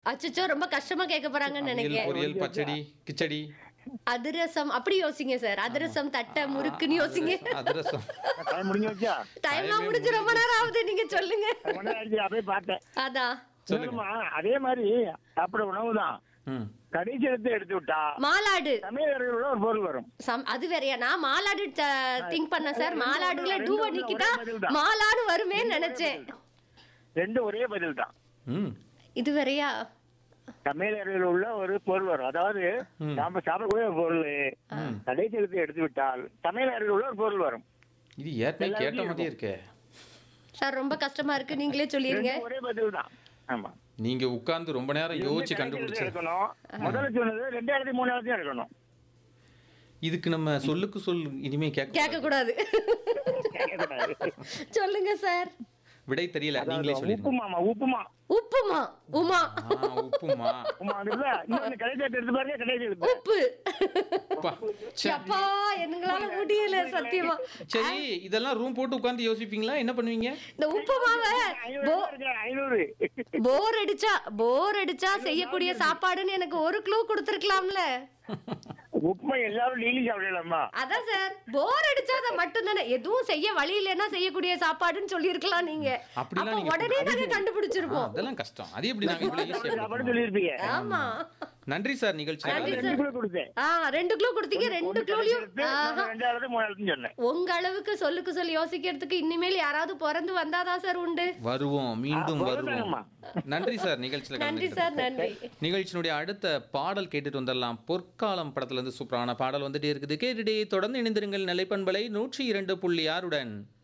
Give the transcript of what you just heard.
அச்சச்சோ ரொம்ப கஷ்டமா கேட்க போறாங்கன்னு அவியல் நினைக்கிறேன் பொரியல் பச்சடி கிச்சடி அதிரசம் அப்படி யோசிங்க சார் அதிரசம் தட்டை முறுக்குன்னு யோசிங்க அதிரசம் டைம் முடிஞ்சு வச்சா டைம்லாம் முடிஞ்சு ரொம்ப நேரம் ஆகுது நீங்க சொல்லுங்க ரொம்ப நேரம் ஆயிடுச்சு அப்படியே பார்த்தேன் அதான் சொல்லுமா அதே மாதிரி சாப்பிட உணவு தான் ம் கடைசி எடுத்து எடுத்து விட்டா மாலாடு தமிழர்களோட ஒரு பொருள் வரும் சம் அது வேறயா நான் மாலாடு திங்க் பண்ணேன் சார் மாலாடுல ரெண்டு டூ ஒண்ணு பண்ணிக்கிட்டா ஒரே பதில் தான். மாலாடு வருமேன்னு நினைச்சேன் ரெண்டு ஒரே பதில் தான் ம் இது வேறயா தமிழர்கள் உள்ள ஒரு பொருள் வரும் அதாவது ம். நாம சாப்பிடக்கூடிய ஒரு பொருள் கடைசி எடுத்து எடுத்து விட்டால் தமிழர்கள் உள்ள ஒரு பொருள் வரும் இது ஏற்கனவே கேட்ட மாதிரியே இருக்கே சார் ரொம்ப கஷ்டமா இருக்கு நீங்களே சொல்லிருங்க ரெண்டு ஒரே பதில் தான் ஆமா நீங்க உட்கார்ந்து ரொம்ப நேரம் யோசிச்சு கடைசி எடுத்து கண்டுபிடிச்சது எடுக்கணும் முதல்ல சொன்னது ரெண்டாயிரத்தி மூணாயிரத்தையும் எடுக்கணும் இதுக்கு நம்ம சொல்லுக்கு சொல் இனிமே கேட்க கேட்க கூடாது கேட்கக்கூடாது. சொல்லுங்க சார் விடை தெரியல நீங்களே சொல்லிருங்க உப்புமாமா உப்புமா உப்புமா உமா ஆ, உப்புமா உப்புமா இருக்குல்ல இன்னொன்னு கடைசி எடுத்து எடுத்து பாருங்க கடைசி எடுத்து உப்பு அப்பா, ச்சே. அப்பா எங்களால முடியல சத்தியமா சரி இதெல்லாம் ரூம் போட்டு உட்கார்ந்து யோசிப்பீங்களா என்ன பண்ணுவீங்க இந்த உப்புமாவை ஐநூறு ரூபாய் இருக்கு, ஐநூறு போர் அடிச்சா போர் அடிச்சா செய்யக்கூடிய சாப்பாடுன்னு எனக்கு ஒரு க்ளூ கொடுத்துருக்கலாம்ல உப்புமா எல்லாரும் டெய்லி சாப்பிடலாமா அதான் சார் போர் அடிச்சா அதை மட்டும் தானே எதுவும் செய்ய வழி இல்லைன்னா செய்யக்கூடிய சாப்பாடுன்னு சொல்லியிருக்கலாம் நீங்க அப்படிலாம் அப்ப நீங்க உடனே நாங்க ஆ, கண்டுபிடிச்சிருப்போம் அதெல்லாம் கஷ்டம் அது எப்படி நாங்க இவ்வளவு ஈஸியா சாப்பாடு சொல்லியிருப்பீங்க ஆமா நன்றி சார் நிகழ்ச்சி நன்றி ரெண்டு கிலோ கொடுத்தேன் ஆ ரெண்டு க்ளூ கொடுத்தீங்க ரெண்டு க்ளூலயும் ரெண்டாயிரத்து மூணாயிரத்து சொன்னேன் உங்க அளவுக்கு சொல்லுக்கு சொல்லி யோசிக்கிறதுக்கு இனிமேல் யாராவது பிறந்து வந்தாதான் சார் உண்டு வருவோம் மீண்டும் ஆ, வருவோம் வருவாங்கம்மா. நன்றி சார் நிகழ்ச்சியில நன்றி கலந்துக்கிட்டது. சார் நன்றி நிகழ்ச்சியினுடைய அடுத்த பாடல் கேட்டுட்டு வந்துடலாம் பொற்காலம் படத்துல இருந்து சூப்பரான பாடல் வந்துட்டே இருக்குது கேட்டுட்டே தொடர்ந்து இணைந்திருங்கள் நிலைப்பண்பலை நூற்றி இரண்டு புள்ளி ஆறுடன்